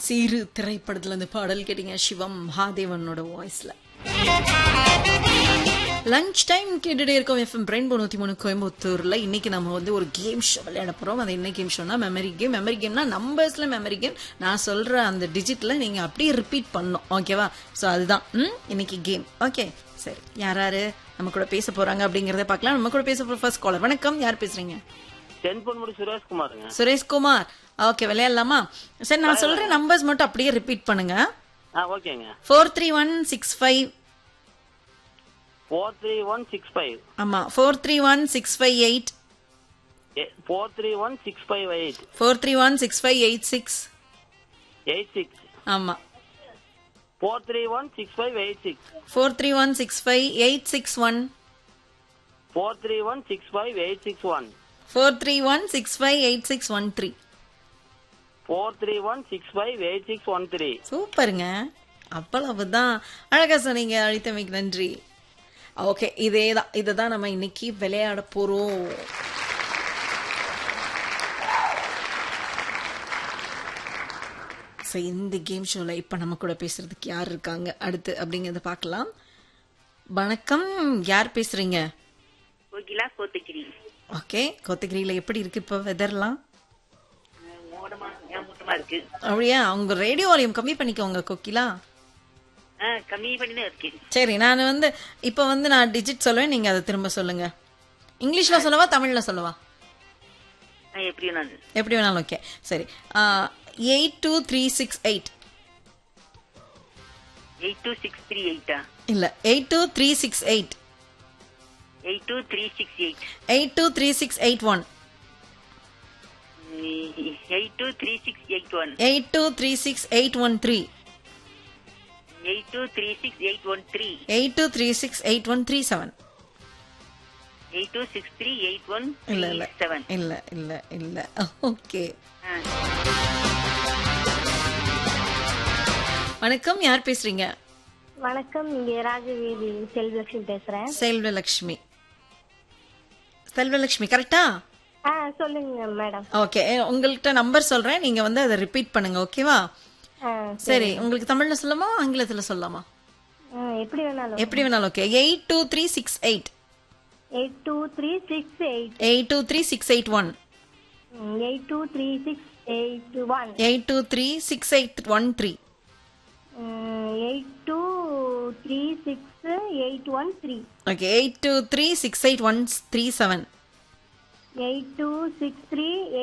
சீரு திரைப்படத்துல இருந்து பாடல் கேட்டீங்க சிவம் மகாதேவனோட வாய்ஸ்ல லஞ்ச் டைம் கேட்டுட்டே இருக்கோம் எஃப்எம் ரெயின்போ நூத்தி மூணு கோயம்புத்தூர்ல இன்னைக்கு நம்ம வந்து ஒரு கேம் ஷோ விளையாட போறோம் அது என்ன கேம் ஷோனா மெமரி கேம் மெமரி கேம்னா நம்பர்ஸ்ல மெமரி கேம் நான் சொல்ற அந்த டிஜிட்ல நீங்க அப்படியே ரிப்பீட் பண்ணணும் ஓகேவா சோ அதுதான் ம், இன்னைக்கு கேம் ஓகே சரி யாராரு நம்ம கூட பேச போறாங்க அப்படிங்கறத பார்க்கலாம் நம்ம கூட பேச போற ஃபர்ஸ்ட் காலர் வணக்கம் யார் பேசுறீங்க தென்பொன்முடி சுரேஷ்குமாருங்க சுரேஷ்குமார் ஓகே விளையாடலாமா சரி நான் சொல்ற நம்பர்ஸ் மட்டும் அப்படியே ரிப்பீட் பண்ணுங்க ஆ ஓகேங்க four three one six five four three one six five ஆமா four three one six five eight four three one six five eight four three one six five eight six eight six ஆமா four three one six five eight six four three one six five eight six one four three one six five eight six one four three one six five eight six one three four three one six five eight six one three சூப்பருங்க அவ்வளவுதான் அழகா சொன்னீங்க அழித்தமைக்கு நன்றி okay இதே தான் இதை தான் நம்ம இன்னைக்கு விளையாட போறோம் ஸோ இந்த கேம் ஷோல இப்ப நம்ம கூட பேசுறதுக்கு யார் இருக்காங்க அடுத்து அப்படிங்கறத பார்க்கலாம் வணக்கம் யார் பேசுறீங்க கோகிலா கோத்தகிரி ஓகே கோத்தகிரியில எப்படி இருக்கு இப்போ வெதர்லாம் மோடமா ஏமாற்றமா இருக்கு அப்படியா உங்க ரேடியோ வால்யூம் கம்மி பண்ணிக்கோங்க கோகிலா ஆ, கம்மி பண்ணி தான் இருக்கு சரி நான் வந்து இப்போ வந்து நான் டிஜிட் சொல்லுவேன் நீங்க அதை திரும்ப சொல்லுங்க இங்கிலீஷ்ல சொல்லவா தமிழ்ல சொல்லவா ஆ, எப்படி வேணாலும் எப்படி வேணாலும் ஓகே சரி eight two three six eight eight two six three எயிட்டா இல்ல eight two three six eight eight two three six eight eight two three six eight one eight two three six eight one eight two three six eight one three eight two three six eight one three eight two three six eight one three seven eight two six three eight one இல்ல இல்ல seven இல்ல இல்ல இல்ல okay வணக்கம் யார் பேசுறீங்க வணக்கம் இங்க ராஜவீதி செல்வலட்சுமி பேசுறேன் செல்வலட்சுமி செல்வலட்சுமி கரெக்டா ஆ சொல்லுங்க மேடம் ஓகே உங்கள்கிட்ட நம்பர் சொல்றேன் நீங்க வந்து அதை ரிப்பீட் பண்ணுங்க ஓகேவா ஆ, சரி உங்களுக்கு தமிழ்ல சொல்லலாமா ஆங்கிலத்துல சொல்லலாமா ஆ, எப்படி வேணாலும் எப்படி வேணாலும் okay eight two three six eight eight two three six eight eight two three six eight one eight two three six eight one eight two three six eight one three eight two three six eight one three okay eight two three six eight one three seven eight two six three